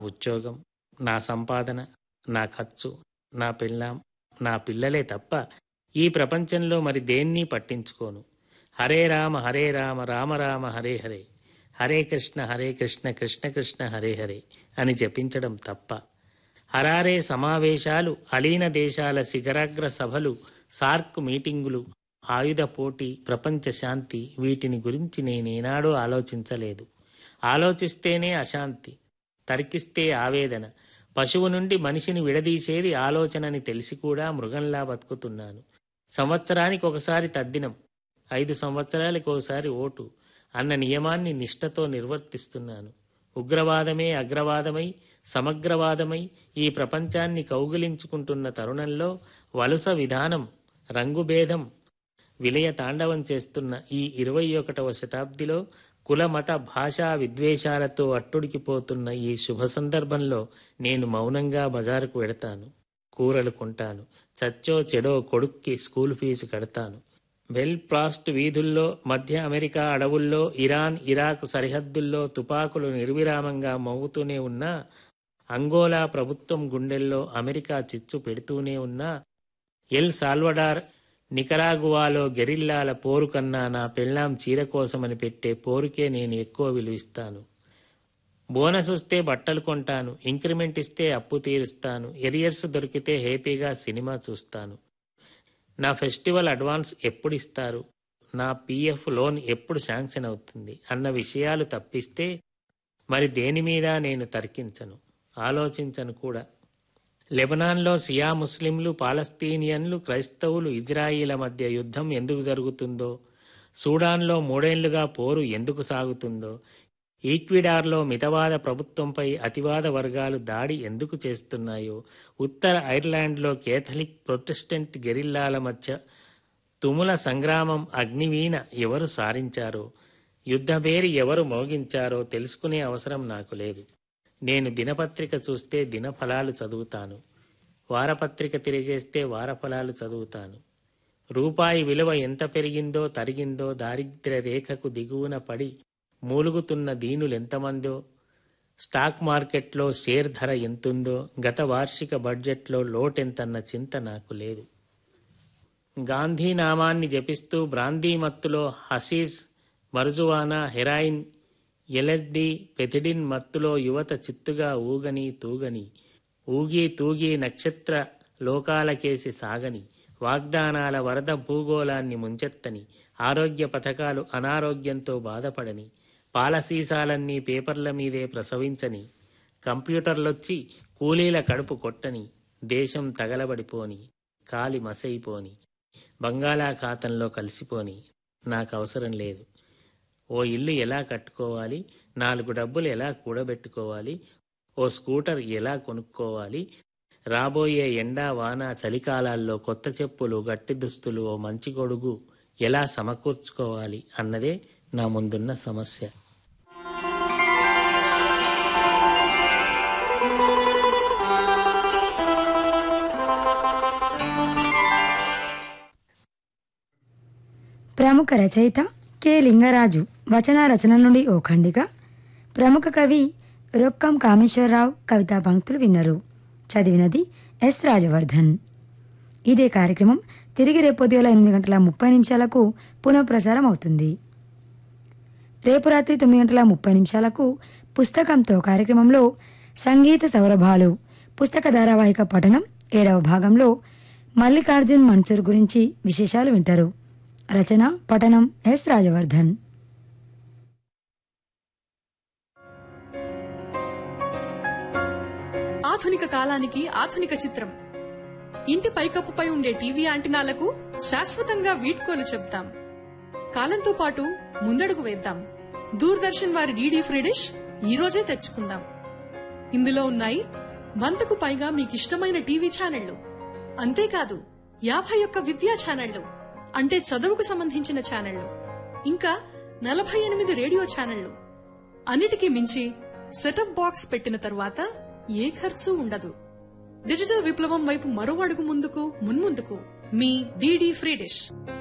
ఉద్యోగం నా సంపాదన నా ఖర్చు నా పెళ్ళాం నా పిల్లలే తప్ప ఈ ప్రపంచంలో మరి దేన్ని పట్టించుకోను హరే రామ హరే రామ రామ రామ హరే హరే హరే కృష్ణ హరే కృష్ణ కృష్ణ కృష్ణ హరే హరే అని జపించడం తప్ప హరారే సమావేశాలు అలీన దేశాల శిఖరాగ్ర సభలు సార్క్ మీటింగులు ఆయుధ పోటీ ప్రపంచ శాంతి వీటిని గురించి నేనేనాడూ ఆలోచించలేదు ఆలోచిస్తేనే అశాంతి తర్కిస్తే ఆవేదన పశువు నుండి మనిషిని విడదీసేది ఆలోచనని తెలిసి కూడా మృగంలా బతుకుతున్నాను సంవత్సరానికి ఒకసారి తద్దినం ఐదు సంవత్సరాలకు ఒకసారి ఓటు అన్న నియమాన్ని నిష్ఠతో నిర్వర్తిస్తున్నాను ఉగ్రవాదమే అగ్రవాదమై సమగ్రవాదమై ఈ ప్రపంచాన్ని కౌగిలించుకుంటున్న తరుణంలో వలుస విధానం రంగుభేదం విలయ తాండవం చేస్తున్న ఈ ఇరవై ఒకటవ శతాబ్దిలో కుల మత భాషా విద్వేషాలతో అట్టుడికిపోతున్న ఈ శుభ సందర్భంలో నేను మౌనంగా బజారుకు వెడతాను కూరలు కొంటాను చచ్చో చెడో కొడుక్కి స్కూల్ ఫీజు కడతాను వెల్ ప్రాస్ట్ వీధుల్లో మధ్య అమెరికా అడవుల్లో ఇరాన్ ఇరాక్ సరిహద్దుల్లో తుపాకులు నిర్విరామంగా మోగుతూనే ఉన్నా అంగోలా ప్రభుత్వం గుండెల్లో అమెరికా చిచ్చు పెడుతూనే ఉన్నా ఎల్ సాల్వడార్ నికరాగువాలో గెరిల్లాల పోరు కన్నా నా పెళ్ళాం చీర కోసమని పెట్టే పోరుకే నేను ఎక్కువ విలువిస్తాను బోనస్ వస్తే బట్టలు కొంటాను ఇంక్రిమెంట్ ఇస్తే అప్పు తీరుస్తాను ఎరియర్స్ దొరికితే హ్యాపీగా సినిమా చూస్తాను నా ఫెస్టివల్ అడ్వాన్స్ ఎప్పుడు ఇస్తారు నా పీఎఫ్ లోన్ ఎప్పుడు శాంక్షన్ అవుతుంది అన్న విషయాలు తప్పిస్తే మరి దేని మీద నేను తర్కించను ఆలోచించను కూడా లెబనాన్లో సియా ముస్లింలు పాలస్తీనియన్లు క్రైస్తవులు ఇజ్రాయిల మధ్య యుద్ధం ఎందుకు జరుగుతుందో సూడాన్లో మూడేళ్లుగా పోరు ఎందుకు సాగుతుందో ఈక్విడార్లో మితవాద ప్రభుత్వంపై అతివాద వర్గాలు దాడి ఎందుకు చేస్తున్నాయో ఉత్తర ఐర్లాండ్లో కేథలిక్ ప్రొటెస్టెంట్ గెరిల్లాల మధ్య తుముల సంగ్రామం అగ్నివీణ ఎవరు సారించారో యుద్ధబేరి ఎవరు మోగించారో తెలుసుకునే అవసరం నాకు లేదు నేను దినపత్రిక చూస్తే దినఫలాలు చదువుతాను వారపత్రిక తిరిగేస్తే వారఫలాలు చదువుతాను రూపాయి విలువ ఎంత పెరిగిందో తరిగిందో దారిద్ర్య రేఖకు దిగువన పడి మూలుగుతున్న దీనులెంతమందో స్టాక్ మార్కెట్లో షేర్ ధర ఎంతుందో గత వార్షిక బడ్జెట్లో లోటెంతన్న చింత నాకు లేదు గాంధీ నామాన్ని జపిస్తూ బ్రాందీ మత్తులో హసీస్ మరుజువానా హెరాయిన్ ఎలడ్డి పెథిడిన్ మత్తులో యువత చిత్తుగా ఊగని తూగని ఊగి తూగి నక్షత్ర లోకాలకేసి సాగని వాగ్దానాల వరద భూగోళాన్ని ముంచెత్తని ఆరోగ్య పథకాలు అనారోగ్యంతో బాధపడని పాలసీసాలన్నీ పేపర్ల మీదే ప్రసవించని కంప్యూటర్లొచ్చి కూలీల కడుపు కొట్టని దేశం తగలబడిపోని కాలి మసైపోని బంగాళాఖాతంలో కలిసిపోని నాకు అవసరం లేదు ఓ ఇల్లు ఎలా కట్టుకోవాలి నాలుగు డబ్బులు ఎలా కూడబెట్టుకోవాలి ఓ స్కూటర్ ఎలా కొనుక్కోవాలి రాబోయే ఎండా వాన చలికాలాల్లో కొత్త చెప్పులు గట్టి దుస్తులు ఓ మంచి గొడుగు ఎలా సమకూర్చుకోవాలి అన్నదే నా ముందున్న సమస్య ప్రముఖ రచయిత కె లింగరాజు వచన రచన నుండి ఓ ఖండిక ప్రముఖ కవి రొక్కం కామేశ్వరరావు కవితా పంక్తులు విన్నరు చదివినది ఎస్ రాజవర్ధన్ ఇదే కార్యక్రమం తిరిగి రేపు ఉదయం ఎనిమిది గంటల ముప్పై నిమిషాలకు పునఃప్రసారం అవుతుంది రేపు రాత్రి తొమ్మిది గంటల ముప్పై నిమిషాలకు పుస్తకంతో కార్యక్రమంలో సంగీత సౌరభాలు పుస్తక ధారావాహిక పఠనం ఏడవ భాగంలో మల్లికార్జున్ మన్సూర్ గురించి విశేషాలు వింటారు రచన పఠనం ఎస్ రాజవర్ధన్ ఆధునిక కాలానికి ఆధునిక చిత్రం ఇంటి పైకప్పుపై ఉండే టీవీ యాంటినాలకు శాశ్వతంగా వీడ్కోలు చెప్తాం కాలంతో పాటు ముందడుగు వేద్దాం దూరదర్శన్ వారి డీడీ ఫ్రీ డిష్ ఈ రోజే తెచ్చుకుందాం ఇందులో ఉన్నాయి వందకు పైగా మీకిష్టమైన టీవీ ఛానళ్లు అంతేకాదు యాభై ఒక్క విద్యా ఛానళ్లు అంటే చదువుకు సంబంధించిన ఛానళ్లు ఇంకా నలభై ఎనిమిది రేడియో ఛానళ్లు అన్నిటికీ మించి సెటప్ బాక్స్ పెట్టిన తరువాత ఏ ఖర్చు ఉండదు డిజిటల్ విప్లవం వైపు మరో అడుగు ముందుకు మున్ముందుకు మీ డీడీ ఫ్రీ డిష్